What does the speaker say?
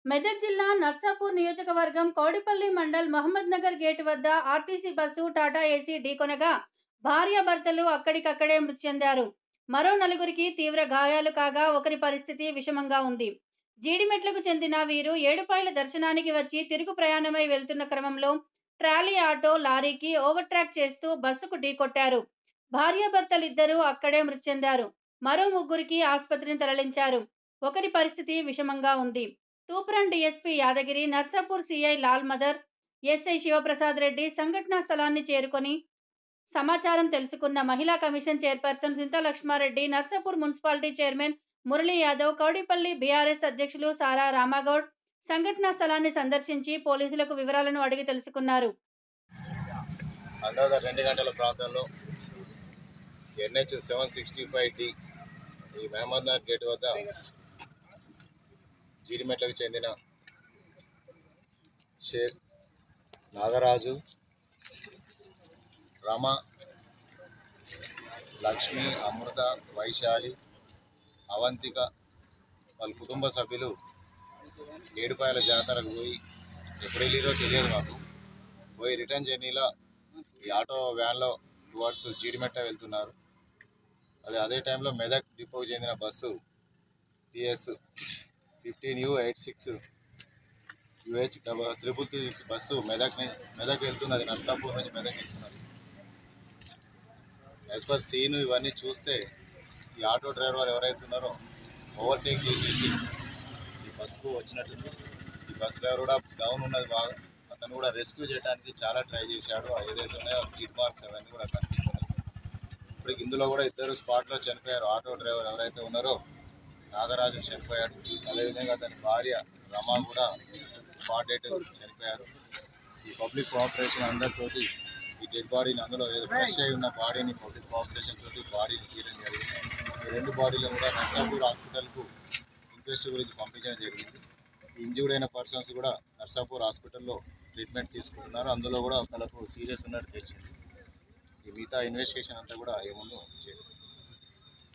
మెదక్ జిల్లా నర్సాపూర్ నియోజకవర్గం కౌడిపల్లి మండల్ మహమ్మద్ నగర్ గేట్ వద్ద ఆర్టీసీ బస్సు టాటా ఏసీ ఢీకొనగా భార్యాభర్తలు అక్కడికక్కడే మృతి చెందారు మరో నలుగురికి తీవ్ర గాయాలు కాగా ఒకరి పరిస్థితి విషమంగా ఉంది జీడిమెట్లకు చెందిన వీరు ఏడుపాయల దర్శనానికి వచ్చి తిరుగు ప్రయాణమై వెళ్తున్న క్రమంలో ట్రాలీ ఆటో లారీకి ఓవర్ ట్రాక్ చేస్తూ బస్సుకు ఢీకొట్టారు భార్యాభర్తలిద్దరూ అక్కడే మృతి చెందారు మరో ముగ్గురికి ఆసుపత్రిని తరలించారు ఒకరి పరిస్థితి విషమంగా ఉంది Toopran DSP Yadagiri Narsapur CI Lal Madar SI Shivaprasad Reddy సంఘటనా స్థలాన్ని చేరుకొని సమాచారం తెలుసుకున్న మహిళా commission chairperson Sunitha Laxma Reddy Narsapur municipality chairman Murali Yadav Kowdipalli BRS అధ్యక్షులు సారా రామాగౌడ్ సంఘటనా స్థలాన్ని సందర్శించి పోలీసులకు వివరాలను అడిగి తెలుసుకున్నారు అందాజ రెండు గంటల ప్రాంతంలో NH seven sixty five D ఈ మహమ్మద్నగర్ గేట్ వద్ద జీడిమెట్లకు చెందిన షేక్ నాగరాజు రమ లక్ష్మి అమృత వైశాలి అవంతిక వాళ్ళ కుటుంబ సభ్యులు ఏడుపాయల జాతరకు పోయి ఎప్పుడు వెళ్ళిరో తెలియదు మాకు పోయి రిటర్న్ జర్నీలో ఈ ఆటో వ్యాన్లో టువర్డ్స్ జీడిమెట్ట వెళ్తున్నారు అది అదే టైంలో మెదక్ డిపోకి చెందిన bus TS fifteen U eight six UH double triple three six bus Medak ని- మెదక్ వెళ్తున్నది నర్సాపూర్ నుంచి మెదక్ వెళ్తున్నది యాజ్ పర్ సీన్ ఇవన్నీ చూస్తే ఈ ఆటో డ్రైవర్ ఎవరైతే ఉన్నారో ఓవర్టేక్ చేసేసి ఈ బస్సుకు వచ్చినట్టుంది ఈ బస్ డ్రైవర్ కూడా డౌన్ ఉన్నది బాగా అతను కూడా రెస్క్యూ చేయడానికి చాలా ట్రై చేశాడు ఆ ఏదైతే ఉన్నాయో స్కిడ్ మార్క్స్ అవన్నీ కూడా కనిపిస్తున్నాయి ఇప్పుడు ఇందులో కూడా ఇద్దరు స్పాట్లో చనిపోయారు ఆటో డ్రైవర్ ఎవరైతే ఉన్నారో నాగరాజు చనిపోయాడు అదేవిధంగా అతని భార్య రమ కూడా స్పాట్ డెడ్ చనిపోయారు ఈ పబ్లిక్ కోఆపరేషన్ అందరితోటి ఈ డెడ్ బాడీని అందులో ఏదో ఫ్రెష్ అయి ఉన్న బాడీని పబ్లిక్ కోఆపరేషన్ తోటి బాడీని తీయడం జరిగింది ఈ రెండు బాడీలు కూడా నర్సాపూర్ హాస్పిటల్కు ఇంక్వెస్ట్ గురించి పంపించడం జరిగింది ఇంజూర్డ్ అయిన పర్సన్స్ కూడా నర్సాపూర్ హాస్పిటల్లో ట్రీట్మెంట్ తీసుకుంటున్నారు అందులో కూడా ఒకళ్ళకు సీరియస్ ఉన్నట్టు తెలిసింది ఈ మిగతా ఇన్వెస్టిగేషన్ అంతా కూడా ఏముందో చేస్తుంది